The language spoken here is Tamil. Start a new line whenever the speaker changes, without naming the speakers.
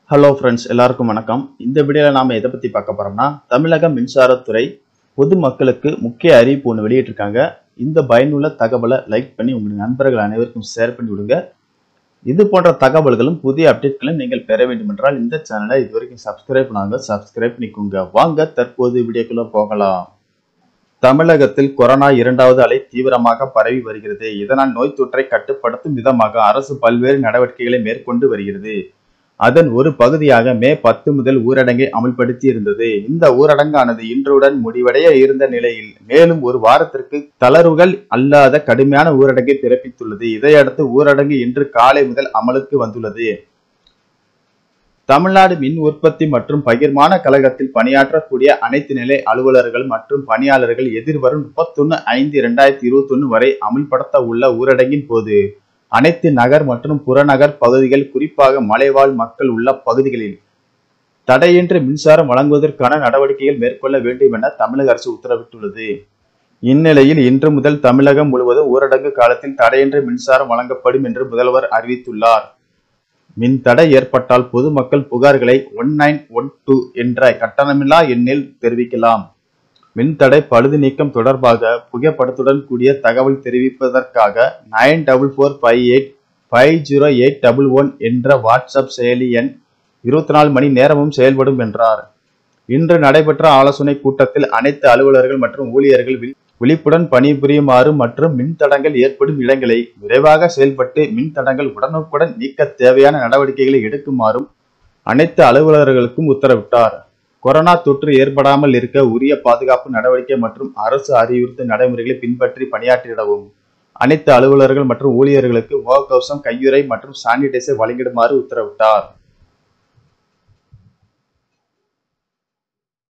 ஹலோ ஃப்ரெண்ட்ஸ் எல்லாருக்கும் வணக்கம் இந்த வீடியோவில் நாம் எதை பற்றி பார்க்க போகிறோம்னா தமிழக மின்சாரத்துறை பொதுமக்களுக்கு முக்கிய அறிவிப்பு ஒன்று வெளியிட்டிருக்காங்க இந்த பயனுள்ள தகவலை லைக் பண்ணி உங்கள் நண்பர்கள் அனைவருக்கும் ஷேர் பண்ணி விடுங்க இது போன்ற தகவல்களும் புதிய அப்டேட்களும் நீங்கள் பெற வேண்டும் என்றால் இந்த சேனலை இது வரைக்கும் சப்ஸ்கிரைப் பண்ணாங்க சப்ஸ்கிரைப் பண்ணிக்கோங்க வாங்க தற்போது வீடியோக்குள்ள போகலாம் தமிழகத்தில் கொரோனா இரண்டாவது அலை தீவிரமாக பரவி வருகிறது இதனால் நோய் தொற்றை கட்டுப்படுத்தும் விதமாக அரசு பல்வேறு நடவடிக்கைகளை மேற்கொண்டு வருகிறது அதன் ஒரு பகுதியாக மே பத்து முதல் ஊரடங்கை அமல்படுத்தி இருந்தது இந்த ஊரடங்கானது இன்றுடன் முடிவடைய இருந்த நிலையில் மேலும் ஒரு வாரத்திற்கு தளர்வுகள் அல்லாத கடுமையான ஊரடங்கை பிறப்பித்துள்ளது இதையடுத்து ஊரடங்கு இன்று காலை முதல் அமலுக்கு வந்துள்ளது தமிழ்நாடு மின் உற்பத்தி மற்றும் பகிர்மான கழகத்தில் பணியாற்றக்கூடிய அனைத்து நிலை அலுவலர்கள் மற்றும் பணியாளர்கள் எதிர்வரும் முப்பத்தொன்னு ஐந்து இரண்டாயிரத்தி இருபத்தி ஒன்னு வரை அமல்படுத்த உள்ள ஊரடங்கின் போது அனைத்து நகர் மற்றும் புறநகர் பகுதிகள் குறிப்பாக மலைவாழ் மக்கள் உள்ள பகுதிகளில் தடையின்றி மின்சாரம் வழங்குவதற்கான நடவடிக்கைகள் மேற்கொள்ள வேண்டும் என தமிழக அரசு உத்தரவிட்டுள்ளது இந்நிலையில் இன்று முதல் தமிழகம் முழுவதும் ஊரடங்கு காலத்தில் தடையின்றி மின்சாரம் வழங்கப்படும் என்று முதல்வர் அறிவித்துள்ளார் மின் தடை ஏற்பட்டால் பொதுமக்கள் புகார்களை ஒன் நைன் ஒன் டூ என்ற கட்டணமில்லா எண்ணில் தெரிவிக்கலாம் மின்தடை பழுது நீக்கம் தொடர்பாக புகைப்படத்துடன் கூடிய தகவல் தெரிவிப்பதற்காக nine double four five eight five zero eight double one என்ற வாட்ஸ்அப் செயலி எண் இருபத்தி நாலு மணி நேரமும் செயல்படும் என்றார் இன்று நடைபெற்ற ஆலோசனை கூட்டத்தில் அனைத்து அலுவலர்கள் மற்றும் ஊழியர்கள் விழி- விழிப்புடன் பணிபுரியுமாறு மற்றும் மின்தடங்கள் ஏற்படும் இடங்களை விரைவாக செயல்பட்டு மின்தடங்கள் உடனுக்குடன் நீக்க தேவையான நடவடிக்கைகளை எடுக்குமாறும் அனைத்து அலுவலர்களுக்கும் உத்தரவிட்டார் கொரோனா தொற்று ஏற்படாமல் இருக்க உரிய பாதுகாப்பு நடவடிக்கை மற்றும் அரசு அறிவுறுத்தும் நடைமுறைகளை பின்பற்றி பணியாற்றிடவும் அனைத்து அலுவலர்கள் மற்றும் ஊழியர்களுக்கு முகக்கவசம் கையுறை மற்றும் சானிடைசர் வழங்கிடுமாறு உத்தரவிட்டார்